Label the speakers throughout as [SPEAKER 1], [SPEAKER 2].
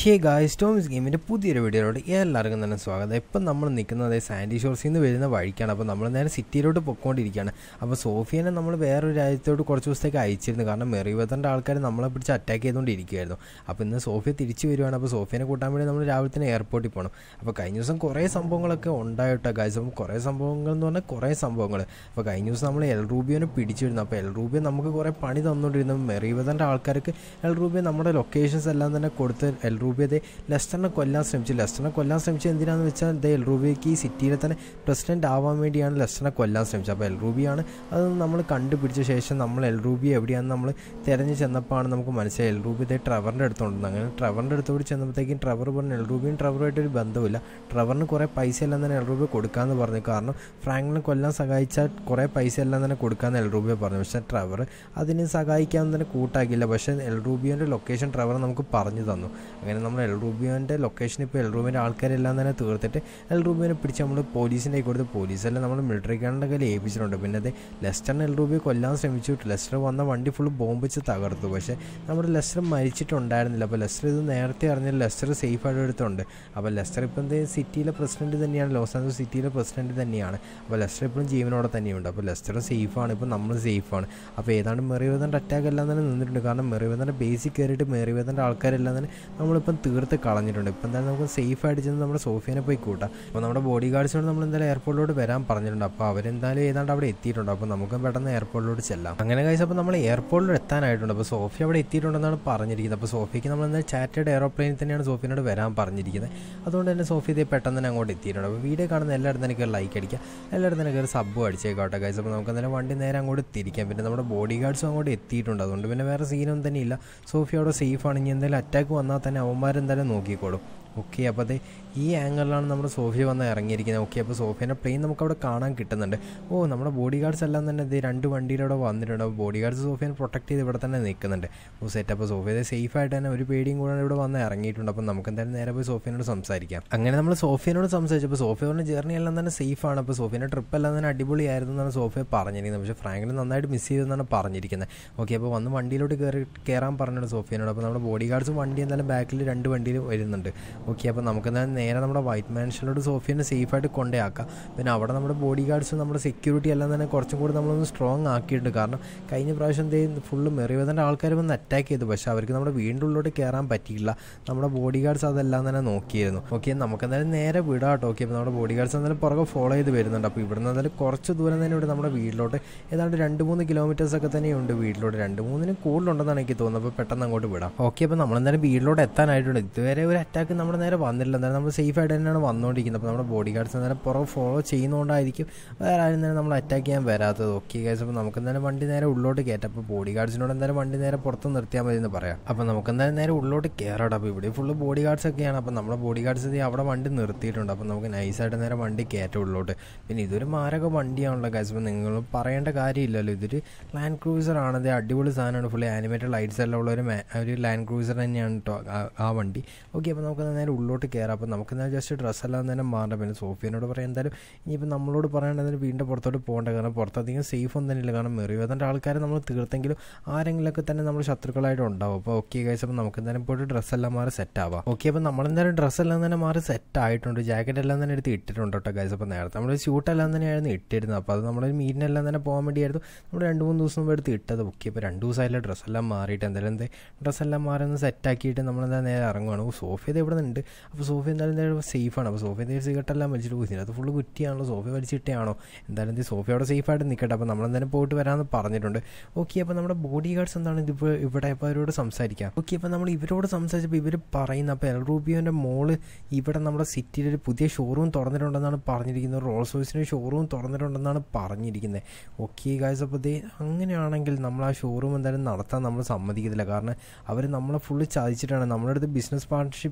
[SPEAKER 1] ഹേ ഗായ് സ്റ്റോംസ് ഗെയിമിൻ്റെ പുതിയൊരു വീഡിയോയിലോട്ട് എല്ലാവർക്കും തന്നെ സ്വാഗതം ഇപ്പം നമ്മൾ നിൽക്കുന്നത് സാൻഡി ഷോർസിൽ നിന്ന് വരുന്ന വഴിക്കാണ് അപ്പോൾ നമ്മൾ നേരെ സിറ്റിയിലോട്ട് പൊയ്ക്കൊണ്ടിരിക്കുകയാണ് അപ്പോൾ സോഫിയനെ നമ്മൾ വേറൊരു രാജ്യത്തോട്ട് കുറച്ച് ദിവസത്തേക്ക് അയച്ചിരുന്നു കാരണം മെറിവത്തൻ്റെ ആൾക്കാർ നമ്മളെ പിടിച്ച് അറ്റാക്ക് ചെയ്തുകൊണ്ടിരിക്കുകയായിരുന്നു അപ്പോൾ ഇന്ന് സോഫിയ തിരിച്ചു വരുവാണ് അപ്പോൾ സോഫിയനെ കൂട്ടാൻ വേണ്ടി നമ്മൾ രാവിലെ തന്നെ എയർപോർട്ടിൽ പോകണം അപ്പോൾ കഴിഞ്ഞ ദിവസം കുറേ സംഭവങ്ങളൊക്കെ ഉണ്ടായിട്ടോ ഗായ്സ് അപ്പം കുറേ സംഭവങ്ങൾ എന്ന് പറഞ്ഞാൽ കുറേ സംഭവങ്ങൾ അപ്പോൾ കഴിഞ്ഞ ദിവസം നമ്മൾ എൽ റൂബിയോനെ പിടിച്ചിരുന്നു അപ്പോൾ എൽ റൂബിയോ നമുക്ക് കുറേ പണി തന്നുകൊണ്ടിരുന്നു മെറിവത്തൻ്റെ ആൾക്കാർക്ക് എൽ റൂബിയോ നമ്മുടെ ലൊക്കേഷൻസ് എല്ലാം തന്നെ കൊടുത്ത് എൽ റൂബിയെ ലെസ്റ്ററിനെ കൊല്ലാൻ ശ്രമിച്ചു ലെസ്റ്ററിനെ കൊല്ലാൻ ശ്രമിച്ചത് എന്തിനാന്ന് വെച്ചാൽ ദേ എൽ റൂബിയക്ക് ഈ സിറ്റിയിലെ തന്നെ പ്രസിഡന്റ് ആവാൻ വേണ്ടിയാണ് ലെസ്റ്ററിനെ കൊല്ലാൻ ശ്രമിച്ചത് അപ്പോൾ എൽ റൂബിയാണ് അത് നമ്മൾ കണ്ടുപിടിച്ച ശേഷം നമ്മൾ എൽ റൂബി എവിടെയാണെന്ന് നമ്മൾ തിരഞ്ഞ് ചെന്നപ്പോഴാണ് നമുക്ക് മനസ്സിലായി എൽ റൂബി ഇതേ ട്രവറിൻ്റെ അടുത്തുണ്ടെന്ന് അങ്ങനെ ട്രവറിൻ്റെ അടുത്തോട് ചെന്നപ്പോഴത്തേക്കും ട്രവർ പറഞ്ഞു എൽ റൂബിയും ട്രവറുമായിട്ട് ഒരു ബന്ധമില്ല ട്രവറിന് കുറേ പൈസ എല്ലാം തന്നെ എൽ റൂബി കൊടുക്കാമെന്ന് പറഞ്ഞു കാരണം ഫ്രാങ്കിനെ കൊല്ലാൻ സഹായിച്ചാൽ കുറേ പൈസ എല്ലാം തന്നെ കൊടുക്കാമെന്ന് എൽ റൂബിയെ പറഞ്ഞു പക്ഷേ ട്രവർ അതിന് സഹായിക്കാൻ തന്നെ കൂട്ടാക്കിയില്ല പക്ഷേ എൽ റൂബിയോൻ്റെ ലൊക്കേഷൻ ട്രവർ നമുക്ക് പറഞ്ഞു തന്നു അങ്ങനെ നമ്മൾ എൽ റൂബിയോൻ്റെ ലൊക്കേഷൻ ഇപ്പോൾ എൽ റൂബിൻ്റെ ആൾക്കാരെല്ലാം തന്നെ തീർത്തിട്ട് എൽ റൂബിയോനെ പിടിച്ച് നമ്മൾ പോലീസിൻ്റെ കൈ കൊടുത്ത് പോലീസെല്ലാം നമ്മൾ മിലിറ്ററിക്കാരുടെ കയ്യിൽ ഏൽപ്പിച്ചിട്ടുണ്ട് പിന്നെ അത് ലെസ്റ്ററിന് എൽ റൂബിയെ കൊല്ലാൻ ശ്രമിച്ചു ലെസ്റ്റർ വന്ന വണ്ടി ഫുള്ള് ബോംബ് വെച്ച് തകർത്തു പക്ഷേ നമ്മുടെ ലെസ്റ്റർ മരിച്ചിട്ടുണ്ടായിരുന്നില്ല അപ്പോൾ ലെസ്റ്റർ ഇത് നേരത്തെ അറിഞ്ഞാൽ ലെസ്റ്റർ സേഫ് ആയിട്ട് എടുത്തുണ്ട് അപ്പോൾ ലെസ്റ്റർ ഇപ്പം എന്ത് സിറ്റിയിലെ പ്രസിഡന്റ് തന്നെയാണ് ലോസ് ആഞ്ചലസ് സിറ്റിയിലെ പ്രസിഡന്റ് തന്നെയാണ് അപ്പോൾ ലെസ്റ്റർ ഇപ്പോഴും ജീവനോടെ തന്നെയുണ്ട് അപ്പോൾ ലെസ്റ്റർ സേഫാണ് ഇപ്പോൾ നമ്മൾ സേഫാണ് അപ്പോൾ ഏതാണ്ട് മെറിവേദൻ്റെ അറ്റാക്ക് എല്ലാം തന്നെ നിന്നിട്ടുണ്ട് കാരണം മെറിവേദൻ്റെ ബേസിൽ കയറിയിട്ട് മെറിവേദൻ്റെ ആൾക്കാരെല്ലാം തന്നെ നമ്മളിപ്പം തീർത്ത് കളഞ്ഞിട്ടുണ്ട് ഇപ്പം എന്തായാലും നമുക്ക് സേഫ് ആയിട്ട് ചെന്ന് നമ്മുടെ സോഫിയനെ പോയി കൂട്ടാം അപ്പോൾ നമ്മുടെ ബോഡി ഗാർഡ്സിനോട് നമ്മൾ എന്തായാലും എയർപോർട്ടിലോട്ട് വരാൻ പറഞ്ഞിട്ടുണ്ട് അപ്പോൾ അവരെന്തായാലും ഏതാണ്ട് അവിടെ എത്തിയിട്ടുണ്ട് അപ്പോൾ നമുക്ക് പെട്ടെന്ന് എയർപോർട്ടിലോട്ട് ചെല്ലാം അങ്ങനെ കഴിച്ച് അപ്പോൾ നമ്മൾ എയർപോർട്ടിൽ എത്താനായിട്ടുണ്ട് അപ്പോൾ സോഫിയ അവിടെ എത്തിയിട്ടുണ്ടെന്നാണ് പറഞ്ഞിരിക്കുന്നത് അപ്പോൾ സോഫിയക്ക് നമ്മൾ എന്തായാലും ചാറ്റഡ് എയറോപ്ലെയിനിൽ തന്നെയാണ് സോഫിയനോട് വരാൻ പറഞ്ഞിരിക്കുന്നത് അതുകൊണ്ട് തന്നെ സോഫിയ ഇതേ പെട്ടെന്ന് തന്നെ അങ്ങോട്ട് എത്തിയിട്ടുണ്ട് അപ്പോൾ വീഡിയോ കാണുന്ന എല്ലായിടത്തും തന്നെ കയറി ലൈക്ക് അടിക്കുക എല്ലായിടത്തും തന്നെ കയറി സബ്ബും അടിച്ചേക്കോട്ടെ കഴിച്ച് അപ്പോൾ നമുക്ക് എന്തായാലും വണ്ടി നേരെ അങ്ങോട്ട് തിരിക്കാം പിന്നെ നമ്മുടെ ബോഡി ഗാർഡ്സും അങ്ങോട്ട് എത്തിയിട്ടുണ്ട് അതുകൊണ്ട് പിന്നെ വേറെ സീനൊന്നും തന്നെ ഇല്ല സോഫിയ അവിടെ സേഫാണ് ഇനി എന്തെങ്കിലും അറ്റാക്ക് വന്നാൽ തന്നെ അവന്മാരെന്തായാലും നോക്കിക്കോളും ഓക്കെ അപ്പോൾ അത് ഈ ആംഗിളിലാണ് നമ്മുടെ സോഫിയ വന്ന് ഇറങ്ങിയിരിക്കുന്നത് ഓക്കെ അപ്പോൾ സോഫിയൻ്റെ പ്ലെയിൻ നമുക്ക് അവിടെ കാണാൻ കിട്ടുന്നുണ്ട് ഓ നമ്മുടെ ബോഡി ഗാർഡ്സ് എല്ലാം തന്നെ ഇത് രണ്ട് വണ്ടിയിലൂടെ വന്നിട്ടുണ്ട് അപ്പോൾ ബോഡി ഗാർഡ്സ് സോഫിയനെ പ്രൊട്ടക്ട് ചെയ്ത് ഇവിടെ തന്നെ നിൽക്കുന്നുണ്ട് ഓ സെറ്റ് അപ്പോൾ സോഫിയ സേഫ് ആയിട്ട് തന്നെ ഒരു പേടിയും കൂടെ ഇവിടെ വന്ന് ഇറങ്ങിയിട്ടുണ്ട് അപ്പോൾ നമുക്ക് എന്തായാലും നേരെ പോയി സോഫിയനോട് സംസാരിക്കാം അങ്ങനെ നമ്മൾ സോഫിയനോട് സംസാരിച്ചപ്പോൾ സോഫിയോടെ ജേർണി എല്ലാം തന്നെ സേഫാണ് അപ്പോൾ സോഫിയൻ്റെ ട്രിപ്പ് എല്ലാം തന്നെ അടിപൊളിയായിരുന്നു എന്നാണ് സോഫിയ പറഞ്ഞിരിക്കുന്നത് പക്ഷേ ഫ്രാങ്കിന് നന്നായിട്ട് മിസ് ചെയ്തെന്നാണ് പറഞ്ഞിരിക്കുന്നത് ഓക്കെ അപ്പോൾ വന്ന് വണ്ടിയിലോട്ട് കയറി കയറാൻ പറഞ്ഞിട്ടുണ്ട് സോഫിയനോട് അപ്പോൾ നമ്മുടെ ബോഡി ഗാർഡ്സ് വണ്ടി എന്തായാലും ബാക്കിൽ രണ്ട് വണ്ടിയിൽ വരുന്നുണ്ട് ഓക്കെ അപ്പോൾ നമുക്ക് എന്തായാലും നേരെ നമ്മുടെ വൈറ്റ് മാൻഷനിലോട്ട് സോഫിയനെ സേഫായിട്ട് കൊണ്ടേയാക്കാം പിന്നെ അവിടെ നമ്മുടെ ബോഡി ഗാർഡ്സും നമ്മുടെ സെക്യൂരിറ്റി എല്ലാം തന്നെ കുറച്ചും കൂടി നമ്മളൊന്ന് സ്ട്രോങ് ആക്കിയിട്ടുണ്ട് കാരണം കഴിഞ്ഞ പ്രാവശ്യം എന്തേ ഫുള്ള് മെറിവതൻ്റെ ആൾക്കാർ വന്ന് അറ്റാക്ക് ചെയ്തു പക്ഷേ അവർക്ക് നമ്മുടെ വീടിൻ്റെ ഉള്ളിലോട്ട് കയറാൻ പറ്റിയില്ല നമ്മുടെ ബോഡി ഗാർഡ്സ് അതെല്ലാം തന്നെ നോക്കിയിരുന്നു ഓക്കെ നമുക്ക് എന്തായാലും നേരെ വിടാം കേട്ടോ ഓക്കെ അപ്പോൾ നമ്മുടെ ബോഡി ഗാർഡ്സ് എന്തായാലും പുറകെ ഫോളോ ചെയ്ത് വരുന്നുണ്ട് അപ്പോൾ ഇവിടെ നിന്ന് എന്തായാലും കുറച്ച് ദൂരം തന്നെ ഇവിടെ നമ്മുടെ വീട്ടിലോട്ട് ഏതാണ്ട് രണ്ട് മൂന്ന് കിലോമീറ്റേഴ്സ് ഒക്കെ തന്നെയുണ്ട് വീട്ടിലോട്ട് രണ്ട് മൂന്നിന് കൂടുതലുണ്ടെന്നാണ് എനിക്ക് തോന്നുന്നത് അപ്പോൾ പെട്ടെന്ന് അങ്ങോട്ട് വിടാം ഓക്കെ അപ്പോൾ നമ്മളെന്തായാലും വീട്ടിലോട്ട് എത്താനായിട്ടുണ്ട് ഇതുവരെ ഒരു അറ്റാക്ക് നമ്മുടെ നേരെ വന്നില്ല എന്തായാലും നമ്മൾ സേഫ് ആയിട്ട് തന്നെയാണ് വന്നുകൊണ്ടിരിക്കുന്നത് അപ്പോൾ നമ്മുടെ ബോഡി ഗാർഡ്സ് എന്തായാലും പുറകെ ഫോളോ ചെയ്യുന്നതുകൊണ്ടായിരിക്കും വേറെ ആരും തന്നെ നമ്മൾ അറ്റാക്ക് ചെയ്യാൻ വരാത്തത് ഓക്കെ ഗൈസ് അപ്പോൾ നമുക്ക് എന്തായാലും വണ്ടി നേരെ ഉള്ളോട്ട് കയറ്റാം അപ്പോൾ ബോഡി ഗാർഡ്സിനോട് എന്തായാലും വണ്ടി നേരെ പുറത്ത് നിർത്തിയാൽ മതി എന്ന് പറയാം അപ്പോൾ നമുക്ക് എന്തായാലും നേരെ ഉള്ളോട്ട് കയറാം അപ്പോൾ ഇവിടെ ഫുള്ള് ബോഡി ഗാർഡ്സ് ഒക്കെയാണ് അപ്പോൾ നമ്മുടെ ബോഡി ഗാർഡ്സ് അവിടെ വണ്ടി നിർത്തിയിട്ടുണ്ട് അപ്പോൾ നമുക്ക് നൈസായിട്ട് നേരെ വണ്ടി കയറ്റം ഉള്ളോട്ട് പിന്നെ ഇതൊരു മാരക വണ്ടിയാണല്ലോ ഗൈസ് അപ്പോൾ നിങ്ങൾ പറയേണ്ട കാര്യമില്ലല്ലോ ഇതൊരു ലാൻഡ് ക്രൂസർ ആണ് ഇത് അടിപൊളി സാധനമാണ് ഫുള്ളി ആനിമേറ്റഡ് ലൈറ്റ്സ് എല്ലാം ഉള്ള ഒരു ഒരു ലാൻഡ് ക്രൂസർ തന്നെയാണ് കേട്ടോ ആ വണ്ടി ഓക്കെ അപ്പോൾ നമുക്ക് നേരെ ഉള്ളോട്ട് കയറാം അപ്പോൾ നമുക്ക് എന്നാൽ ജസ്റ്റ് ഡ്രസ്സെല്ലാം തന്നെ മാറണം പിന്നെ സോഫിയനോട് പറയാം എന്തായാലും ഇനിയിപ്പോൾ നമ്മളോട് പറയേണ്ടതിന് വീണ്ടും പുറത്തോട്ട് പോകേണ്ട കാരണം പുറത്തധികം സേഫ് ഒന്നും തന്നെ ഇല്ല കാരണം മെറിവതൻ്റെ ആൾക്കാരെ നമ്മൾ തീർത്തെങ്കിലും ആരെങ്കിലുമൊക്കെ തന്നെ നമ്മൾ ശത്രുക്കളായിട്ട് ഉണ്ടാവും അപ്പോൾ ഓക്കെ ഗൈസ് അപ്പോൾ നമുക്ക് എന്തായാലും പോയിട്ട് ഡ്രസ്സെല്ലാം മാറി സെറ്റ് ആവാം ഓക്കെ അപ്പോൾ നമ്മളെന്തായാലും ഡ്രസ്സെല്ലാം തന്നെ മാറി സെറ്റ് ആയിട്ടുണ്ട് ജാക്കറ്റ് എല്ലാം തന്നെ എടുത്ത് ഇട്ടിട്ടുണ്ട് കേട്ടോ ഗൈസ് അപ്പോൾ നേരത്തെ നമ്മൾ ഷൂട്ടെല്ലാം തന്നെയായിരുന്നു ഇട്ടിരുന്നത് അപ്പോൾ അത് നമ്മളൊരു മീറ്റിനെല്ലാം തന്നെ പോകാൻ വേണ്ടിയായിരുന്നു നമ്മൾ രണ്ട് മൂന്ന് ദിവസം മുമ്പ് എടുത്ത് ഇട്ടത് ഓക്കെ അപ്പോൾ രണ്ട് ദിവസമായില്ല ഡ്രസ്സെല്ലാം മാറിയിട്ട് എന്തായാലും എന്ത് ഡ്രസ്സെല്ലാം മാറി ഒന്ന് സെറ്റാക്കിയിട്ട് നമ്മളെന്താ നേരെ ഇറങ്ങുകയാണ് ഓ സോഫിയ ഇവിടെ ഉണ്ട് അപ്പോൾ സോഫിയ എന്തായാലും എന്തായാലും സേഫാണ് അപ്പോൾ സോഫിയ എന്തെങ്കിലും സിഗരറ്റെല്ലാം വലിച്ചിട്ട് പോയി അത് ഫുള്ള് കുറ്റിയാണല്ലോ സോഫിയ വലിച്ചിട്ടാണോ എന്തായാലും എന്ത് സോഫിയ അവിടെ സേഫായിട്ട് നിൽക്കട്ടെ അപ്പോൾ നമ്മളെന്തായാലും പോയിട്ട് വരാമെന്ന് പറഞ്ഞിട്ടുണ്ട് ഓക്കെ അപ്പോൾ നമ്മുടെ ബോഡി ഗാർഡ്സ് എന്താണ് ഇതിപ്പോൾ ഇവിടെ ഇപ്പോൾ അവരോട് സംസാരിക്കാം ഓക്കെ അപ്പോൾ നമ്മൾ ഇവരോട് സംസാരിച്ചപ്പോൾ ഇവർ പറയുന്ന അപ്പോൾ എൽ റൂബിയോൻ്റെ മോള് ഇവിടെ നമ്മുടെ സിറ്റിയിൽ ഒരു പുതിയ ഷോറൂം തുറന്നിട്ടുണ്ടെന്നാണ് പറഞ്ഞിരിക്കുന്നത് റോൾസ് റോയ്സിൻ്റെ ഷോറൂം തുറന്നിട്ടുണ്ടെന്നാണ് പറഞ്ഞിരിക്കുന്നത് ഓക്കെ ഗായ്സ് അപ്പോൾ ഇത് അങ്ങനെയാണെങ്കിൽ നമ്മൾ ആ ഷോറൂം എന്തായാലും നടത്താൻ നമ്മൾ സമ്മതിക്കത്തില്ല കാരണം അവർ നമ്മളെ ഫുള്ള് ചതിച്ചിട്ടാണ് നമ്മുടെ അടുത്ത് ബിസിനസ് പാർട്ട്ണർഷിപ്പ് എന്നെല്ലാം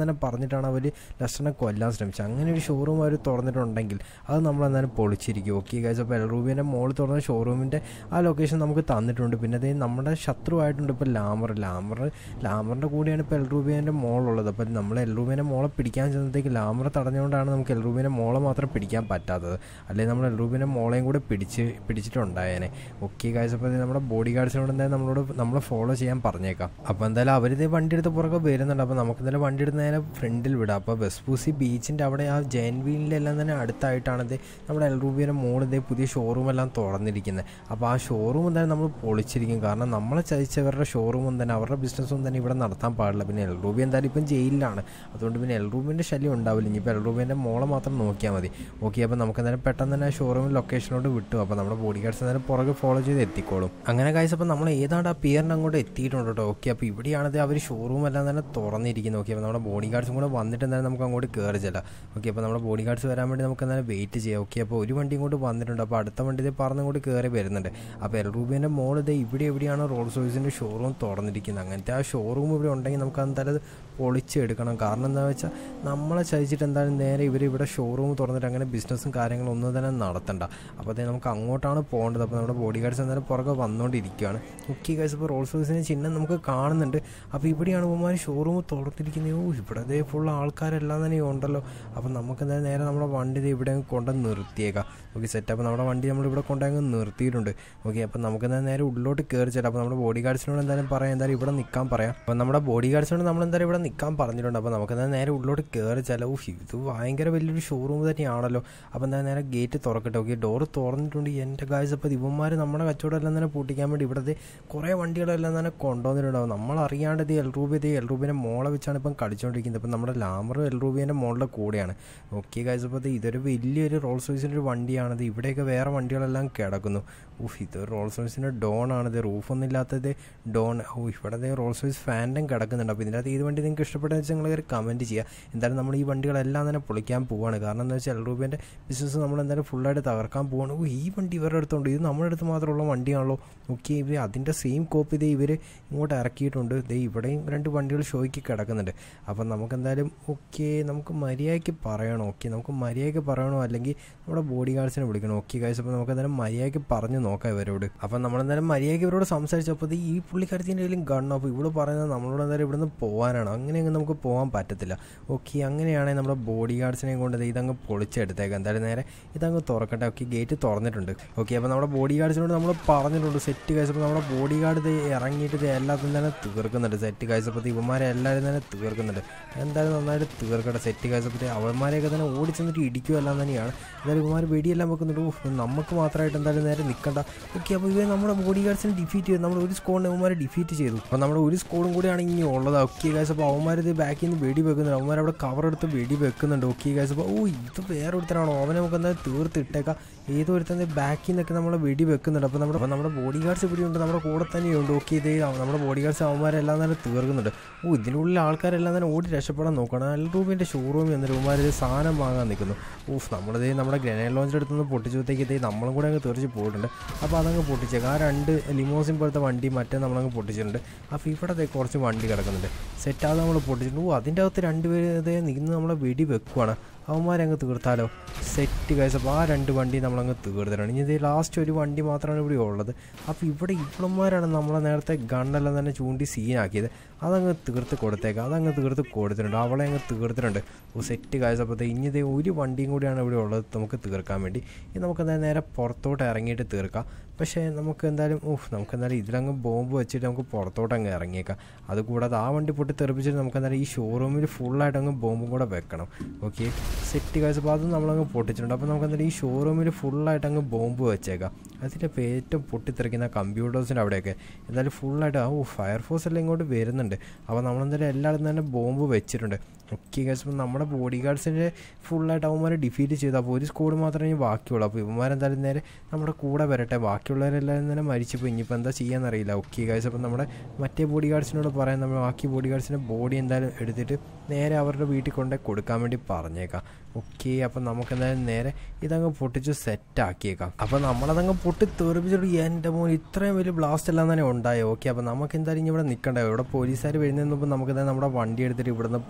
[SPEAKER 1] തന്നെ പറഞ്ഞിട്ടാണ് അവർ ലസ്റ്ററിനെ കൊല്ലാൻ ശ്രമിച്ചത് അങ്ങനെ ഒരു ഷോറൂം അവർ തുറന്നിട്ടുണ്ടെങ്കിൽ അത് നമ്മൾ എന്നാലും പൊളിച്ചിരിക്കും ഓക്കെ ഗൈസ് അപ്പോൾ എൽറൂബിൻ്റെ മോൾ തുറന്ന ഷോറൂമിൻ്റെ ആ ലൊക്കേഷൻ നമുക്ക് തന്നിട്ടുണ്ട് പിന്നെ അതേ നമ്മുടെ ശത്രുവായിട്ടുണ്ട് ഇപ്പോൾ ലാമർ ലാമർ ലാമറിൻ്റെ കൂടെയാണ് ഇപ്പോൾ എൽറൂബിയൻ്റെ മോളുള്ളത് അപ്പോൾ നമ്മൾ എൽറൂബിയൻ്റെ മോളെ പിടിക്കാൻ ചെന്നത്തേക്ക് ലാമർ തടഞ്ഞുകൊണ്ടാണ് നമുക്ക് എൽറൂബിയൻ്റെ മോളെ മാത്രം പിടിക്കാൻ പറ്റാത്തത് അല്ലെങ്കിൽ നമ്മൾ എൽറൂബിയൻ്റെ മോളെയും കൂടെ പിടിച്ച് പിടിച്ചിട്ടുണ്ടായേനെ ഓക്കെ ഗൈസ് അപ്പോൾ നമ്മുടെ ബോഡി ഗാർഡ്സിനോട് എന്തായാലും നമ്മളോട് നമ്മളെ ഫോളോ ചെയ്യാൻ പറഞ്ഞേക്കാം അപ്പോൾ എന്തായാലും അവരിത് വണ്ടി എടുത്ത് പുറകെ വരുന്നുണ്ട് അപ്പോൾ നമുക്ക് എന്തായാലും വണ്ടി എടുത്ത് നേരെ ഫ്രണ്ടിൽ വിടാം അപ്പോൾ വെസ്പൂസി ബീച്ചിൻ്റെ അവിടെ ആ ജയൻ വീലിലെല്ലാം തന്നെ അടുത്തായിട്ടാണ് ഇത് നമ്മുടെ എൽറൂബിയുടെ മോൾ ഇതേ പുതിയ ഷോറൂം എല്ലാം തുറന്നിരിക്കുന്നത് അപ്പോൾ ആ ഷോറൂം എന്തായാലും നമ്മൾ പൊളിച്ചിരിക്കും കാരണം നമ്മളെ ചതിച്ചവരുടെ ഷോറൂമും തന്നെ അവരുടെ ബിസിനസ്സും തന്നെ ഇവിടെ നടത്താൻ പാടില്ല പിന്നെ എൽറൂബി എന്തായാലും ഇപ്പം ജയിലിലാണ് അതുകൊണ്ട് പിന്നെ എൽറൂബിൻ്റെ ശല്യം ഉണ്ടാവില്ല ഇനിയിപ്പോൾ എൽറൂബിൻ്റെ മോളെ മാത്രം നോക്കിയാൽ മതി ഓക്കെ അപ്പോൾ നമുക്ക് എന്തായാലും പെട്ടെന്ന് തന്നെ ഷോറൂമിൽ ലൊക്കേഷനോട് വിട്ടു അപ്പോൾ നമ്മുടെ ബോഡി ഗാർഡ്സ് എന്തായാലും പുറകെ ഫോളോ ചെയ്ത് എത്തിക്കോളും അങ്ങനെ കാഴ്ച അപ്പോൾ നമ്മൾ ഏതാണ്ട് ആ പിയറിന് അങ്ങോട്ട് എത്തിയിട്ടുണ്ട് കേട്ടോ ഓക്കെ അപ്പോൾ ഇവിടെയാണത് അവർ ഷോറൂം എല്ലാം തന്നെ തുറന്നിരിക്കുന്നത് ഓക്കെ അപ്പോൾ നമ്മുടെ ബോഡി ഗാർഡ്സും കൂടെ വന്നിട്ട് എന്തായാലും നമുക്ക് അങ്ങോട്ട് കയറി ചെല്ലാം ഓക്കെ അപ്പോൾ നമ്മുടെ ബോഡി ഗാർഡ്സ് വരാൻ വേണ്ടി നമുക്ക് എന്തായാലും വെയിറ്റ് ചെയ്യാം ഓക്കെ അപ്പോൾ ഒരു വണ്ടി ഇങ്ങോട്ട് വന്നിട്ടുണ്ട് അപ്പോൾ അടുത്ത വണ്ടി ഇത് പറന്നിങ്ങോട്ട് കയറി വരുന്നുണ്ട് അപ്പോൾ എൽ റൂബിൻ്റെ മോൾ ഇത് ഇവിടെ എവിടെയാണ് റോൾസ് റോയ്സിൻ്റെ ഷോറൂം തുറന്നിരിക്കുന്നത് അങ്ങനത്തെ ആ ഷോറൂം ഇവിടെ ഉണ്ടെങ്കിൽ നമുക്ക് എന്തായാലും പൊളിച്ചെടുക്കണം കാരണം എന്താണെന്ന് വെച്ചാൽ നമ്മളെ ചതിച്ചിട്ട് എന്തായാലും നേരെ ഇവർ ഇവിടെ ഷോറൂം തുറന്നിട്ട് അങ്ങനെ ബിസിനസ്സും കാര്യങ്ങളും ഒന്നും തന്നെ നടത്തണ്ട അപ്പോൾ അതേ നമുക്ക് അങ്ങോട്ടാണ് പോകേണ്ടത് അപ്പോൾ നമ്മുടെ ബോഡി ഗാർഡ്സ് എന്തായാലും പുറകെ വന്നുകൊണ്ടിരിക്കുകയാണ് മുഖ്യ കാഴ്ച ഇപ്പോൾ റോൾസ് റോയ്സിൻ്റെ ചിഹ്നം നമുക്ക് കാണുന്നുണ്ട് അപ്പോൾ ഇവിടെയാണ് ഉമാർ ഷോറൂം തുറന്നിരിക്കുന്നത് ഓ ഇവിടെ അതേ ഫുൾ ആൾക്കാരെല്ലാം തന്നെ ഉണ്ടല്ലോ അപ്പോൾ നമുക്ക് എന്തായാലും നേരെ നമ്മുടെ വണ്ടി ദേ ഇവിടെ അങ്ങ് കൊണ്ട് നിർത്തിയേക്കാം ഓക്കെ സെറ്റ് അപ്പോൾ നമ്മുടെ വണ്ടി നമ്മളിവിടെ കൊണ്ടങ്ങ് നിർത്തിയിട്ടുണ്ട് ഓക്കെ അപ്പോൾ നമുക്ക് എന്തായാലും നേരെ ഉള്ളിലോട്ട് കയറി ചേട്ടാം അപ്പോൾ നമ്മുടെ ബോഡി ഗാർഡ്സിനോട് എന്തായാലും പറയാം എന്തായാലും ഇവിടെ നിൽക്കാൻ പറയാം അപ്പോൾ നമ്മുടെ ബോഡി ഗാർഡ്സിനോട് നമ്മൾ എന്തായാലും ഇവിടെ നിൽക്കാൻ പറഞ്ഞിട്ടുണ്ട് അപ്പോൾ നമുക്ക് എന്തായാലും നേരെ ഉള്ളിലോട്ട് കയറി ചെല്ലാം ഓ ഇത് ഭയങ്കര വലിയൊരു ഷോറൂം തന്നെയാണല്ലോ അപ്പോൾ എന്തായാലും നേരെ ഗേറ്റ് തുറക്കട്ടെ ഓക്കെ ഡോറ് തുറന്നിട്ടുണ്ട് എൻ്റെ കാഴ്ച അപ്പോൾ ഇവന്മാർ നമ്മുടെ കച്ചവടം എല്ലാം തന്നെ പൂട്ടിക്കാൻ വേണ്ടി ഇവിടുത്തെ കുറേ വണ്ടികളെല്ലാം തന്നെ കൊണ്ടുവന്നിട്ടുണ്ടാവും നമ്മൾ അറിയാണ്ട് ഇത് എൽ റൂബി ഇത് എൽ റൂബിൻ്റെ മോളെ വെച്ചാണ് ഇപ്പം കളിച്ചുകൊണ്ടിരിക്കുന്നത് ഇപ്പം നമ്മുടെ ലാമർ എൽ റൂബിൻ്റെ മോളുടെ കൂടെയാണ് ഓക്കെ കാഴ്ച അപ്പോൾ ഇതൊരു വലിയൊരു റോൾസ് റോയ്സിൻ്റെ ഒരു വണ്ടിയാണിത് ഇവിടെയൊക്കെ വേറെ വണ്ടികളെല്ലാം കിടക്കുന്നു ഊഹ് ഇത് റോൾസ് റോയ്സിൻ്റെ ഡോൺ ആണിത് റൂഫൊന്നും ഇല്ലാത്തത് ഡോൺ ഓ ഇവിടെ റോൾസ് റോയ്സ് ഫാൻറ്റും കിടക്കുന്നുണ്ട് അപ്പോൾ ഇതിനകത്ത് ഏത് വണ്ടി നിങ്ങൾക്ക് ഇഷ്ടപ്പെട്ടെന്ന് വെച്ചാൽ നിങ്ങൾ ഒരു കമൻറ്റ് ചെയ്യുക എന്തായാലും നമ്മൾ ഈ വണ്ടികളെല്ലാം തന്നെ പൊളിക്കാൻ പോവാണ് കാരണം എന്താ വെച്ചാൽ എൽ റൂബിൻ്റെ ബിസിനസ് നമ്മൾ എന്തായാലും ഫുള്ളായിട്ട് തകർക്കാൻ പോവാണ് ഓ ഈ വണ്ടി ഇവരുടെ അടുത്തുണ്ട് ഇത് നമ്മുടെ അടുത്ത് മാത്രമുള്ള വണ്ടിയാണല്ലോ ഓക്കെ ഇവർ അതിൻ്റെ സെയിം കോപ്പി ഇതേ ഇവർ ഇങ്ങോട്ട് ഇറക്കിയിട്ടുണ്ട് ദേ ഇവിടെയും രണ്ട് വണ്ടികൾ ഷോയ്ക്ക് കിടക്കുന്നുണ്ട് അപ്പം നമുക്ക് എന്തായാലും ഓക്കെ നമുക്ക് മര്യാദയ്ക്ക് പറയണം ഓക്കെ നമുക്ക് മര്യാദയ്ക്ക് പറയണോ അല്ലെങ്കിൽ നമ്മുടെ ബോഡി ഗാർഡ്സിനെ വിളിക്കണം ഓക്കെ കാഴ്ച അപ്പോൾ നമുക്ക് എന്തായാലും മര്യാദയ്ക്ക് പറഞ്ഞു നോക്കാം ഇവരോട് അപ്പം നമ്മളെന്തായാലും മര്യാദയ്ക്ക് ഇവരോട് സംസാരിച്ചപ്പോൾ ഇത് ഈ പുള്ളിക്കാരത്തിൻ്റെ കയ്യിലും ഗണ്ണോ അപ്പോൾ ഇവിടെ പറയുന്നത് നമ്മളോട് എന്തായാലും ഇവിടുന്ന് പോകാനാണ് അങ്ങനെയൊന്നും നമുക്ക് പോകാൻ പറ്റത്തില്ല ഓക്കെ അങ്ങനെയാണെങ്കിൽ നമ്മുടെ ബോഡി ഗാർഡ്സിനെയും കൊണ്ട് ദേ ഇതങ്ങ് പൊളിച്ചെടുത്തേക്കാം എന്തായാലും നേരെ ഇതങ്ങ് തുറക്കട്ടെ ഓക്കെ ഗേറ്റ് തുറന്നിട്ടുണ്ട് ഓക്കെ അപ്പോൾ നമ്മുടെ ബോഡി ഗാർഡ്സിനോട് നമ്മൾ പറഞ്ഞിട്ടുണ്ട് സെറ്റ് കഴിച്ചപ്പോൾ നമ്മുടെ ബോഡി ഗാർഡ് ഇത് ഇറങ്ങിയിട്ട് ഇത് എല്ലാത്തിനും തന്നെ തീർക്കുന്നുണ്ട് സെറ്റ് കഴിച്ചപ്പോൾ ഇവന്മാരെ എല്ലാവരും തന്നെ തീർക്കുന്നുണ്ട് എന്തായാലും നന്നായിട്ട് തീർക്കട്ടെ സെറ്റ് കഴിച്ചപ്പോൾ അവന്മാരെയൊക്കെ തന്നെ ഓടിച്ചെന്നിട്ട് ഇടിക്കുമെല്ലാം തന്നെയാണ് എന്തായാലും ഇവന്മാർ വെടിയെല്ലാം വെക്കുന്നുണ്ട് ഓ നമുക്ക് മാത്രമായിട്ട് എന്തായാലും നേരെ നിൽക്കണ്ട ഓക്കെ അപ്പോൾ ഇവർ നമ്മുടെ ബോഡി ഗാർഡ്സിനെ ഡിഫീറ്റ് ചെയ്തു നമ്മൾ ഒരു സ്കോഡിനെ അവന്മാരെ ഡിഫീറ്റ് ചെയ്തു അപ്പോൾ നമ്മുടെ ഒരു സ്കോഡും കൂടിയാണ് ഇനി ഉള്ളത് ഓക്കെ ഗൈസ് അപ്പോൾ അവന്മാർ ഇത് ബാക്കിൽ നിന്ന് വെടി വെക്കുന്നുണ്ട് അവന്മാർ അവിടെ കവർ എടുത്ത് വെടി വെക്കുന്നുണ്ട് ഓക്കെ ഗൈസ് അപ്പോൾ ഓ ഇത് വേറെ ഒരുത്തരാണോ അവനെ നമുക്ക് എന്തായാലും തീർത്ത് ഇട്ടേക്കാം ഏതോ ഒരുത്തന്നെ ബാക്കിൽ നിന്നൊക്കെ നമ്മൾ വെടി വെക്കുന്നുണ്ട് അപ്പോൾ നമ്മുടെ അപ്പോൾ നമ്മുടെ ബോഡി ഗാർഡ്സ് ഇവിടെ ഉണ്ട് നമ്മുടെ കൂടെ തന്നെയുണ്ട് ഓക്കെ ഇത് നമ്മുടെ ബോഡി ഗാർഡ്സ് അവന്മാരെല്ലാം തന്നെ തീർക്കുന്നുണ്ട് ഓ ഇതിനുള്ളിൽ ആൾക്കാരെല്ലാം തന്നെ ഓടി രക്ഷപ്പെടാൻ നോക്കണം എൽ റൂമിൻ്റെ ഷോറൂമിൽ എന്നിട്ട് ഇവന്മാർ ഇത് സാധനം വാങ്ങാൻ നിൽക്കുന്നു ഓഫ് നമ്മളിത് നമ്മുടെ ഗ്രനേഡ് ലോഞ്ചിൻ്റെ അടുത്തുനിന്ന് പൊട്ടിച്ചപ്പോഴത്തേക്ക് ഇത് നമ്മളും കൂടെ അങ്ങ് തെറിച്ച് പോയിട്ടുണ്ട് അപ്പോൾ അതങ്ങ് പൊട്ടിച്ചേക്കാം ആ രണ്ട് ലിമോസിൻ പോലത്തെ വണ്ടി മറ്റേ നമ്മളങ്ങ് പൊട്ടിച്ചിട്ടുണ്ട് അപ്പോൾ ഇവിടെ ദേ കുറച്ച് വണ്ടി കിടക്കുന്നുണ്ട് സെറ്റാതെ നമ്മൾ പൊട്ടിച്ചിട്ടുണ്ട് ഓ അതിൻ്റെ അകത്ത് രണ്ടുപേര് ഇതേ നിന്ന് നമ്മളെ വെടി വെക്കുവാണ് അവന്മാരങ്ങ് തീർത്താലോ സെറ്റ് കഴിച്ച് അപ്പോൾ ആ രണ്ട് വണ്ടി നമ്മളങ്ങ് തീർത്തിട്ടുണ്ട് ഇനി ഇത് ലാസ്റ്റ് ഒരു വണ്ടി മാത്രമാണ് ഇവിടെ ഉള്ളത് അപ്പോൾ ഇവിടെ ഇവളന്മാരാണ് നമ്മളെ നേരത്തെ ഗണ്ണെല്ലാം തന്നെ ചൂണ്ടി സീനാക്കിയത് അതങ്ങ് തീർത്ത് കൊടുത്തേക്കാം അതങ്ങ് തീർത്ത് കൊടുത്തിട്ടുണ്ട് അവളെ അങ്ങ് തീർത്തിട്ടുണ്ട് ഓ സെറ്റ് കാഴ്ചപ്പോഴത്തെ ഇനി ഇത് ഒരു വണ്ടിയും കൂടിയാണ് ഇവിടെ ഉള്ളത് നമുക്ക് തീർക്കാൻ വേണ്ടി ഇനി നമുക്ക് എന്തായാലും നേരെ പുറത്തോട്ട് ഇറങ്ങിയിട്ട് തീർക്കാം പക്ഷേ നമുക്ക് എന്തായാലും ഓഹ് നമുക്ക് എന്തായാലും ഇതിലങ്ങ് ബോംബ് വെച്ചിട്ട് നമുക്ക് പുറത്തോട്ട് അങ്ങ് ഇറങ്ങിയേക്കാം അതുകൂടാതെ ആ വണ്ടി പൊട്ടി തെറിപ്പിച്ചിട്ട് നമുക്ക് എന്തായാലും ഈ ഷോറൂമിൽ ഫുള്ളായിട്ട് അങ്ങ് ബോംബും കൂടെ വെക്കണം ഓക്കെ സെറ്റ് കാഴ്ചപ്പോൾ അതും നമ്മളങ്ങ് പൊട്ടിച്ചിട്ടുണ്ട് അപ്പോൾ നമുക്ക് എന്തായാലും ഈ ഷോറൂമിൽ ഫുള്ളായിട്ട് അങ്ങ് ബോംബ് വെച്ചേക്കാം അതിൻ്റെ ഇപ്പോൾ ഏറ്റവും പൊട്ടിത്തെറിക്കുന്ന കമ്പ്യൂട്ടേഴ്സിൻ്റെ അവിടെയൊക്കെ എന്തായാലും ഫുള്ളായിട്ട് ആ ഓ ഫയർഫോഴ്സ് എല്ലാം ഇങ്ങോട്ട് വരുന്നുണ്ട് അപ്പോൾ നമ്മളെന്തായാലും എല്ലായിടത്തും തന്നെ ബോംബ് വെച്ചിട്ടുണ്ട് ഓക്കെ കഴിച്ചപ്പോൾ നമ്മുടെ ബോഡി ഗാർഡ്സിൻ്റെ ഫുള്ളായിട്ട് അവന്മാരെ ഡിഫീറ്റ് ചെയ്തു അപ്പോൾ ഒരു സ്കോഡ് മാത്രമേ ഇനി ബാക്കിയുള്ളൂ അപ്പോൾ ഇവന്മാരെന്തായാലും നേരെ നമ്മുടെ കൂടെ വരട്ടെ ബാക്കിയുള്ളവരെല്ലാവരും തന്നെ മരിച്ചുപോയി ഇനിയിപ്പോൾ എന്താ ചെയ്യാന്നറിയില്ല ഓക്കെ കഴിച്ചപ്പോൾ നമ്മുടെ മറ്റേ ബോഡി ഗാർഡ്സിനോട് പറയാൻ നമ്മൾ ബാക്കി ബോഡി ഗാർഡ്സിൻ്റെ ബോഡി എന്തായാലും എടുത്തിട്ട് നേരെ അവരുടെ വീട്ടിൽ കൊണ്ടേ കൊടുക്കാൻ വേണ്ടി പറഞ്ഞേക്കാം ഓക്കെ അപ്പം നമുക്ക് എന്തായാലും നേരെ ഇതങ്ങ് പൊട്ടിച്ച് സെറ്റാക്കിയേക്കാം അപ്പോൾ നമ്മളതങ്ങ് പൊട്ടി തെറിപ്പിച്ചിട്ട് എൻ്റെ മോൻ ഇത്രയും വലിയ ബ്ലാസ്റ്റ് എല്ലാം തന്നെ ഉണ്ടായോ ഓക്കെ അപ്പോൾ നമുക്ക് എന്തായാലും ഇനി ഇവിടെ നിൽക്കണ്ടോ ഇവിടെ പോലീസുകാർ വരുന്നതിന് മുമ്പ് നമുക്ക് എന്തായാലും നമ്മുടെ വണ്ടി എടുത്തിട്ട് ഇവിടുന്ന് പോയേക്കാം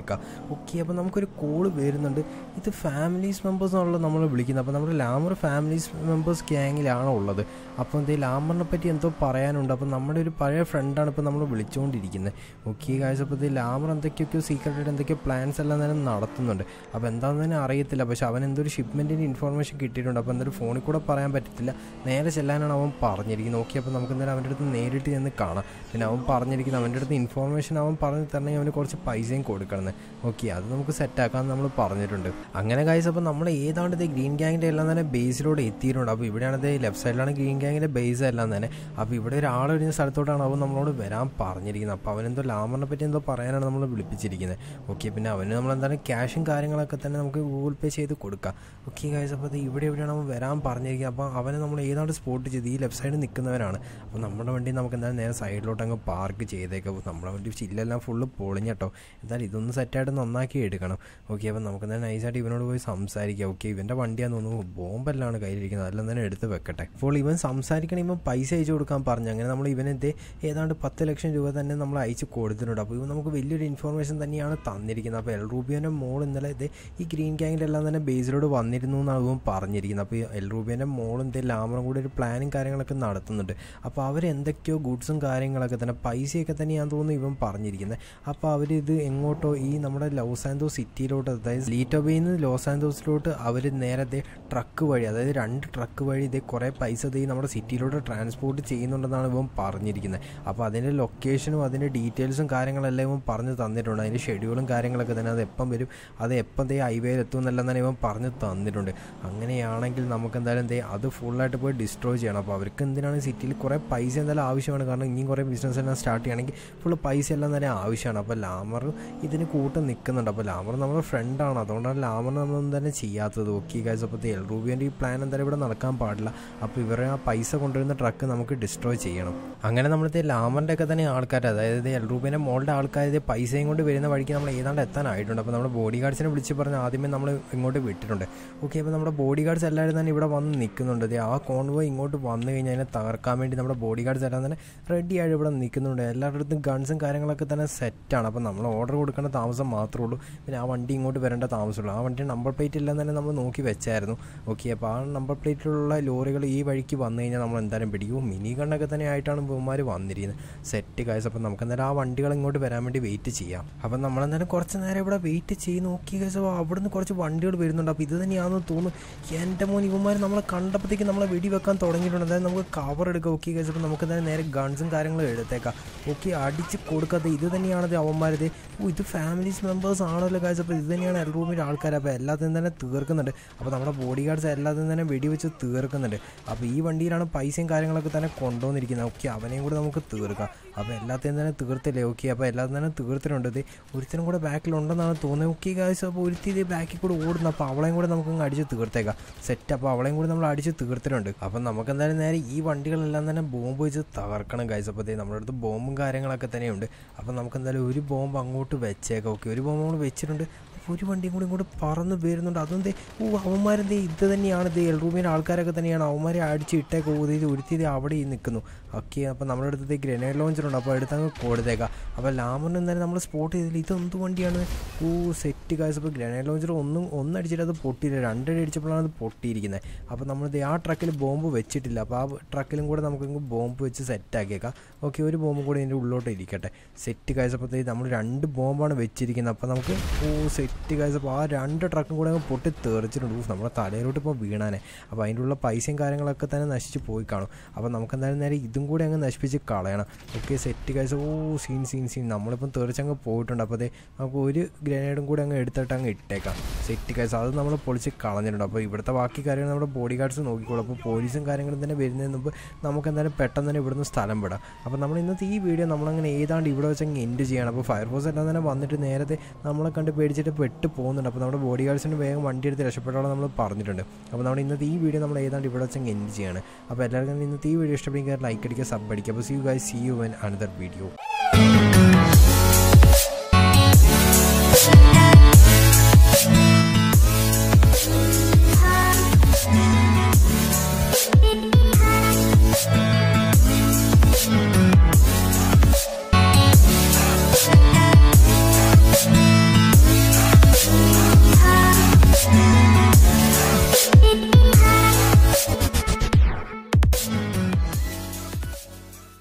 [SPEAKER 1] നിൽക്കുക ഓക്കെ അപ്പോൾ നമുക്കൊരു കോള് വരുന്നുണ്ട് ഇത് ഫാമിലീസ് മെമ്പേഴ്സ് ആണല്ലോ നമ്മൾ വിളിക്കുന്നത് അപ്പോൾ നമ്മുടെ ലാമർ ഫാമിലീസ് മെമ്പേഴ്സ് ഗ്യാങ്ങിലാണ് ഉള്ളത് അപ്പോൾ എന്തേ ലാമറിനെ പറ്റി എന്തോ പറയാനുണ്ട് അപ്പോൾ നമ്മുടെ ഒരു പഴയ ഫ്രണ്ടാണ് ഇപ്പോൾ നമ്മൾ വിളിച്ചുകൊണ്ടിരിക്കുന്നത് ഓക്കെ കാഴ്ച അപ്പോൾ ഇത് ലാമർ എന്തൊക്കെയൊക്കെയോ സീക്രട്ടായിട്ട് എന്തൊക്കെയോ പ്ലാൻസ് എല്ലാം തന്നെ നടത്തുന്നുണ്ട് അപ്പോൾ എന്താണെന്ന് തന്നെ അറിയത്തില്ല പക്ഷെ അവൻ എന്തോ ഒരു ഷിപ്മെൻറ്റിൻ്റെ ഇൻഫർമേഷൻ കിട്ടിയിട്ടുണ്ട് അപ്പോൾ എന്തൊരു ഫോണിൽ കൂടെ പറയാൻ പറ്റത്തില്ല നേരെ ചെല്ലാനാണ് അവൻ പറഞ്ഞിരിക്കുന്നത് ഓക്കെ അപ്പോൾ നമുക്ക് എന്തായാലും അവൻ്റെ അടുത്ത് നേരിട്ട് ചെന്ന് കാണാം പിന്നെ അവൻ പറഞ്ഞിരിക്കുന്നത് അവൻ്റെ അടുത്ത് ഇൻഫോർമേഷൻ അവൻ പറഞ്ഞ് തരണമെങ്കിൽ അവന് കുറച്ച് പൈസയും കൊടുക്കണം ഓക്കെ അത് നമുക്ക് സെറ്റാക്കാമെന്ന് നമ്മൾ പറഞ്ഞിട്ടുണ്ട് അങ്ങനെ കാഴ്ച അപ്പോൾ നമ്മൾ ഏതാണ്ട് ഇത് ഗ്രീൻ ഗ്യാങ്ങിൻ്റെ എല്ലാം തന്നെ ബേസിലൂടെ എത്തിയിട്ടുണ്ട് അപ്പോൾ ഇവിടെയാണ് ഇത് ലെഫ്റ്റ് സൈഡിലാണ് ഗ്രീൻ ഗ്യാങ്ങിൻ്റെ ബേസ് എല്ലാം തന്നെ അപ്പോൾ ഇവിടെ ഒരാൾ വരുന്ന സ്ഥലത്തോട്ടാണ് അവൻ നമ്മളോട് വരാൻ പറഞ്ഞിരിക്കുന്നത് അപ്പോൾ അവനെന്തോ ലാമറിനെ പറ്റി എന്തോ പറയാനാണ് നമ്മൾ വിളിപ്പിച്ചിരിക്കുന്നത് ഓക്കെ പിന്നെ അവന് നമ്മൾ എന്താണ് ക്യാഷും കാര്യങ്ങളൊക്കെ തന്നെ നമുക്ക് ഗൂഗിൾ പേ ചെയ്ത് കൊടുക്കാം ഓക്കെ കാഴ്ച അപ്പോൾ അത് ഇവിടെ എവിടെയാണ് അവൻ വരാൻ പറഞ്ഞിരിക്കുന്നത് അപ്പോൾ അവനെ നമ്മൾ ഏതാണ്ട് സ്പോട്ട് ചെയ്ത് ഈ ലെഫ്റ്റ് സൈഡിൽ നിൽക്കുന്നവരാണ് അപ്പോൾ നമ്മുടെ വണ്ടി നമുക്ക് എന്തായാലും നേരെ സൈഡിലോട്ട് അങ്ങ് പാർക്ക് ചെയ്തേക്കാം അപ്പോൾ നമ്മുടെ വണ്ടി ചില്ലെല്ലാം ഫുള്ള് പൊളിഞ്ഞട്ടോ എന്തായാലും ഇതൊന്ന് സെറ്റായിട്ട് നന്നാക്കി എടുക്കണം ഓക്കെ അപ്പോൾ നമുക്ക് എന്തായാലും നൈസായിട്ട് ഇവനോട് പോയി സംസാരിക്കാം ഓക്കെ ഇവൻ്റെ വണ്ടിയാന്ന് തോന്നുന്നു ബോംബെല്ലാണ് കയ്യിലിരിക്കുന്നത് അതെല്ലാം തന്നെ എടുത്ത് വെക്കട്ടെ അപ്പോൾ ഇവൻ സംസാരിക്കണം ഇവൻ പൈസ അയച്ചു കൊടുക്കാൻ പറഞ്ഞു അങ്ങനെ നമ്മൾ ഇവനെന്തേ ഏതാണ്ട് പത്ത് ലക്ഷം രൂപ തന്നെ നമ്മൾ അയച്ച് കൊടുത്തിട്ടുണ്ട് അപ്പോൾ ഇവൻ നമുക്ക് വലിയൊരു ഇൻഫർമേഷൻ തന്നെയാണ് തന്നിരിക്കുന്നത് അപ്പോൾ എൽ റൂബിയൻ്റെ മോൾ ഇന്നലെ ഇത് ഈ ഗ്രീൻ ഗ്യാങ്ങിൻ്റെ എല്ലാം തന്നെ ബേസിലോട് വന്നിരുന്നു എന്നാണ് ഇവൻ പറഞ്ഞിരിക്കുന്നത് അപ്പോൾ ഈ എൽ റൂബിയൻ്റെ മോൾ എന്തേ ലാമറും കൂടി ഒരു പ്ലാനും കാര്യങ്ങളൊക്കെ നടത്തുന്നുണ്ട് അപ്പോൾ അവരെന്തൊക്കെയോ ഗുഡ്സും കാര്യങ്ങളൊക്കെ തന്നെ പൈസയൊക്കെ തന്നെയാണെന്ന് തോന്നുന്നു ഇവൻ പറഞ്ഞിരിക്കുന്നത് അപ്പോൾ അവരിത് എങ്ങോട്ടോ ഈ നമ്മുടെ ലോസ് ആൻഡോസ് സിറ്റിയിലോട്ട് അതായത് ലീറ്റോബയിൽ നിന്ന് ലോസ് ആൻഡോസിലോട്ട് അവർ നേരത്തെ ട്രക്ക് വഴി അതായത് രണ്ട് ട്രക്ക് വഴി ഇതേ കുറേ പൈസ ഇതേ നമ്മുടെ സിറ്റിയിലോട്ട് ട്രാൻസ്പോർട്ട് ചെയ്യുന്നുണ്ടെന്നാണ് ഇവൻ പറഞ്ഞിരിക്കുന്നത് അപ്പോൾ അതിൻ്റെ ലൊക്കേഷനും അതിൻ്റെ ഡീറ്റെയിൽസും കാര്യങ്ങളെല്ലാം ഇവൻ പറഞ്ഞു തന്നിട്ടുണ്ട് അതിൻ്റെ ഷെഡ്യൂളും കാര്യങ്ങളൊക്കെ തന്നെ അത് എപ്പം വരും അത് എപ്പം ദേ ഹൈവേയിൽ എത്തും എന്നെല്ലാം തന്നെ ഇവൻ പറഞ്ഞു തന്നിട്ടുണ്ട് അങ്ങനെയാണെങ്കിൽ നമുക്ക് എന്തായാലും ദേ അത് ഫുള്ളായിട്ട് പോയി ഡിസ്ട്രോയ് ചെയ്യണം അപ്പോൾ അവർക്ക് എന്തിനാണ് സിറ്റിയിൽ കുറേ പൈസ എന്തായാലും ആവശ്യമാണ് കാരണം ഇനിയും കുറേ ബിസിനസ് എല്ലാം സ്റ്റാർട്ട് ചെയ്യണമെങ്കിൽ ഫുള്ള് പൈസ എല്ലാം തന്നെ ആവശ്യമാണ് അപ്പോൾ ലാമർ ഇതിന് കൂട്ടം നിൽക്കുന്നുണ്ട് അപ്പോൾ ലാമർ നമ്മുടെ ഫ്രണ്ടാണ് അതുകൊണ്ടാണ് ലാമറിന് നമ്മളൊന്നും തന്നെ ചെയ്യാത്തത് ഓക്കെ ഗൈസ് അപ്പോൾ എൽ റൂബിയൻ്റെ ഈ പ്ലാൻ എന്തായാലും ഇവിടെ നടക്കാൻ പാടില്ല അപ്പോൾ ഇവരെ ആ പൈസ കൊണ്ടുവരുന്ന ട്രക്ക് നമുക്ക് ഡിസ്ട്രോയ് ചെയ്യണം അങ്ങനെ നമ്മളത്തെ ലാമറിൻ്റെ ഒക്കെ തന്നെ ആൾക്കാർ അതായത് എൽ റൂബിയൻ്റെ മോളുടെ ആൾക്കാർ ഇത് പൈസയും കൊണ്ട് വരുന്ന വഴിക്ക് നമ്മൾ ഏതാണ്ട് എത്താനായിട്ടുണ്ട് അപ്പോൾ നമ്മുടെ ബോഡി ഗാർഡ്സിനെ വിളിച്ച് പറഞ്ഞ് ആദ്യമേ നമ്മൾ ഇങ്ങോട്ട് വിട്ടിട്ടുണ്ട് ഓക്കെ അപ്പോൾ നമ്മുടെ ബോഡി ഗാർഡ്സ് എല്ലാവരും തന്നെ ഇവിടെ വന്ന് നിൽക്കുന്നുണ്ട് ദേ ആ കോൺവോയ് ഇങ്ങോട്ട് വന്നു കഴിഞ്ഞാൽ അതിനെ തകർക്കാൻ വേണ്ടി നമ്മുടെ ബോഡി ഗാർഡ്സ് എല്ലാം തന്നെ റെഡി ആയിട്ട് ഇവിടെ നിൽക്കുന്നുണ്ട് എല്ലാവരുടെ അടുത്തും ഗൺസും കാര്യങ്ങളൊക്കെ തന്നെ സെറ്റാണ് അപ്പോൾ നമ്മൾ ഓർഡർ കൊടുക്കേണ്ട താമസം മാത്രമേ ഉള്ളൂ പിന്നെ ആ വണ്ടി ഇങ്ങോട്ട് വരേണ്ട താമസമുള്ളൂ ആ വണ്ടി നമ്പർ പ്ലേറ്റ് ഇല്ലെന്ന് തന്നെ നമ്മൾ നോക്കി വെച്ചായിരുന്നു ഓക്കെ അപ്പോൾ ആ നമ്പർ പ്ലേറ്റിലുള്ള ലോറികൾ ഈ വഴിക്ക് വന്നു കഴിഞ്ഞാൽ നമ്മൾ എന്തായാലും പിടിക്കും മിനി ഗണ്ണൊക്കെ തന്നെ ആയിട്ടാണ് ബഹുമാർ വന്നിരിക്കുന്നത് സെറ്റ് കാഴ്ച അപ്പോൾ നമുക്ക് എന്തായാലും ആ വണ്ടികൾ ഇങ്ങോട്ട് വരാൻ വേണ്ടി വെയിറ്റ് ചെയ്യാം അപ്പം നമ്മളെന്തായാലും കുറച്ച് നേരം ഇവിടെ വെയിറ്റ് ചെയ്ത് നോക്കി കഴിച്ചോ അവിടുന്ന് കുറച്ച് വണ്ടികൾ വരുന്നുണ്ട് അപ്പോൾ ഇത് തന്നെയാണെന്ന് തോന്നുന്നു എൻ്റെ മോൻ ഇവന്മാർ നമ്മളെ കണ്ടപ്പോഴത്തേക്ക് നമ്മളെ വെടി വെക്കാൻ തുടങ്ങിയിട്ടുണ്ട് അതായത് നമുക്ക് കവർ എടുക്കാം ഓക്കെ കഴിച്ചപ്പോൾ നമുക്ക് എന്തായാലും നേരെ ഗൺസും കാര്യങ്ങളും എടുത്തേക്കാം ഓക്കെ അടിച്ച് കൊടുക്കാതെ ഇത് തന്നെയാണത് അവന്മാരത് ഓ ഇത് ഫാമിലീസ് മെമ്പേഴ്സ് ആണല്ലോ കാഴ്ച അപ്പോൾ ഇത് തന്നെയാണ് എൽ റൂമിൻ്റെ ആൾക്കാർ അപ്പോൾ എല്ലാത്തിനും തന്നെ തീർക്കുന്നുണ്ട് അപ്പോൾ നമ്മുടെ ബോഡി ഗാർഡ്സ് എല്ലാത്തിനും തന്നെ വെടിവെച്ച് തീർക്കുന്നുണ്ട് അപ്പോൾ ഈ വണ്ടിയിലാണ് പൈസയും കാര്യങ്ങളൊക്കെ തന്നെ കൊണ്ടുവന്നിരിക്കുന്നത് ഓക്കെ അവനെയും കൂടെ നമുക്ക് തീർക്കാം അപ്പോൾ എല്ലാത്തിനും തന്നെ തീർത്തില്ലേ ഓക്കെ അപ്പോൾ എല്ലാത്തിനും തന്നെ തീർത്തിട്ടുണ്ട് ഇത് ഒരുത്തിനും കൂടെ ബാക്കിലുണ്ടെന്നാണ് തോന്നുന്നത് ഓക്കെ കാഴ്ച അപ്പോൾ ഒരുത്തി ഇത് ബാക്കിൽ കൂടെ ഓടുന്നു അപ്പോൾ അവളെയും കൂടെ നമുക്ക് അടിച്ച് തീർത്തേക്കാം സെറ്റ് അപ്പോൾ അവളെയും കൂടെ നമ്മൾ അടിച്ച് തീർത്തിട്ടുണ്ട് അപ്പം നമുക്ക് എന്തായാലും നേരെ ഈ വണ്ടികളെല്ലാം തന്നെ ബോംബ് വെച്ച് തകർക്കണം കാഴ്ച അപ്പോൾ നമ്മുടെ അടുത്ത് ബോംബും കാര്യങ്ങളൊക്കെ തന്നെയുണ്ട് അപ്പം നമുക്ക് എന്തായാലും ഒരു ബോംബ് അങ്ങോട്ട് വെച്ചേക്കാം ഓക്കെ ഒരു ബോംബ് നമ്മൾ വെച്ചിട്ടുണ്ട് അപ്പോൾ ഒരു വണ്ടിയും കൂടി ഇങ്ങോട്ട് പറന്ന് വരുന്നുണ്ട് അതും ദേ ഓ അവന്മാരെന്തേ ഇത് തന്നെയാണ് ദേ എൽ റൂമിൻ്റെ ആൾക്കാരൊക്കെ തന്നെയാണ് അവന്മാരെ അടിച്ച് ഇട്ടേക്ക് ഇത് ഒരുത്തിയത് അവിടെ നിൽക്കുന്നു ഓക്കെ അപ്പോൾ നമ്മുടെ അടുത്ത് ഗ്രനേഡ് ലോഞ്ചറുണ്ട് അപ്പോൾ എടുത്തങ്ങ് കൊടുത്തേക്കാം അപ്പോൾ ലാമറിന് എന്തായാലും നമ്മൾ സ്പോട്ട് ചെയ്തില്ല ഇത് എന്ത് വണ്ടിയാണ് ഓ സെറ്റ് കാശ് അപ്പോൾ ഗ്രനേഡ് ലോഞ്ചർ ഒന്നും ഒന്നടിച്ചിട്ട് അത് പൊട്ടിയില്ല രണ്ടടി അടിച്ചപ്പോഴാണ് അത് പൊട്ടിയിരിക്കുന്നത് അപ്പോൾ നമ്മൾ ആ ട്രക്കിൽ ബോംബ് വെച്ചിട്ടില്ല അപ്പോൾ ആ ട്രക്കിലും കൂടെ നമുക്ക് ബോംബ് വെച്ച് സെറ്റാക്കിയേക്കാം ഓക്കെ ഒരു ബോംബും കൂടി ഇതിൻ്റെ ഉള്ളോട്ട് ഇരിക്കട്ടെ സെറ്റ് കാഴ്ചപ്പോഴത്തേക്ക് നമ്മൾ രണ്ട് ബോംബാണ് വെച്ചിരിക്കുന്നത് അപ്പോൾ നമുക്ക് ഓ സെറ്റ് കാഴ്ചപ്പോൾ ആ രണ്ട് ട്രക്കും കൂടെ അങ്ങ് പൊട്ടി തെറിച്ചിട്ടുണ്ട് ഊ, നമ്മുടെ തലയിലോട്ട് ഇപ്പോൾ വീണാനെ അപ്പോൾ അതിൻ്റെ ഉള്ള പൈസയും കാര്യങ്ങളൊക്കെ തന്നെ നശിച്ച് പോയി കാണും അപ്പോൾ നമുക്ക് എന്തായാലും നേരെ ഇതും കൂടി അങ്ങ് നശിപ്പിച്ച് കളയണം ഓക്കെ സെറ്റ് കാഴ്ച ഓ സീൻ സീൻ സീൻ നമ്മളിപ്പം തെറിച്ചങ്ങ് പോയിട്ടുണ്ട് അപ്പോൾ അതേ നമുക്ക് ഒരു ഗ്രനേഡും കൂടി അങ്ങ് എടുത്തിട്ട് അങ്ങ് ഇട്ടേക്കാം സെറ്റ് കാഴ്ച അത് നമ്മൾ പൊളിച്ച് കളഞ്ഞിട്ടുണ്ട് അപ്പോൾ ഇവിടുത്തെ ബാക്കി കാര്യങ്ങൾ നമ്മുടെ ബോഡി ഗാർഡ്സ് നോക്കിക്കോളും അപ്പോൾ പോലീസും കാര്യങ്ങളും തന്നെ വരുന്നതിന് മുമ്പ് നമുക്ക് എന്തായാലും പെട്ടെന്ന് തന്നെ ഇവിടുന്ന് സ്ഥലം വിടാം അപ്പോൾ നമ്മൾ ഇന്നത്തെ ഈ വീഡിയോ നമ്മളങ്ങനെ ഏതാണ്ട് ഇവിടെ വെച്ച് അങ്ങ് എൻഡ് ചെയ്യണം അപ്പോൾ ഫയർഫോഴ്സ് എല്ലാം തന്നെ വന്നിട്ട് നേരത്തെ നമ്മളെ കണ്ട് പേടിച്ചിട്ട് പെട്ട് പോകുന്നുണ്ട് അപ്പോൾ നമ്മുടെ ബോഡി ഗാർഡ്സിന് വേഗം വണ്ടി എടുത്ത് രക്ഷപ്പെട്ടോളം നമ്മൾ പറഞ്ഞിട്ടുണ്ട് അപ്പോൾ നമ്മുടെ ഇന്നത്തെ ഈ വീഡിയോ നമ്മൾ ഏതാണ്ട് ഇവിടെ വെച്ച് അങ്ങ് എൻഡ് ചെയ്യാണ് അപ്പോൾ എല്ലാവർക്കും ഇന്നത്തെ ഈ വീഡിയോ ഇഷ്ടപ്പെടുമെങ്കിൽ ലൈക്ക് അടിക്കുക സബ് അടിക്കുക അപ്പോൾ see you guys see you when another video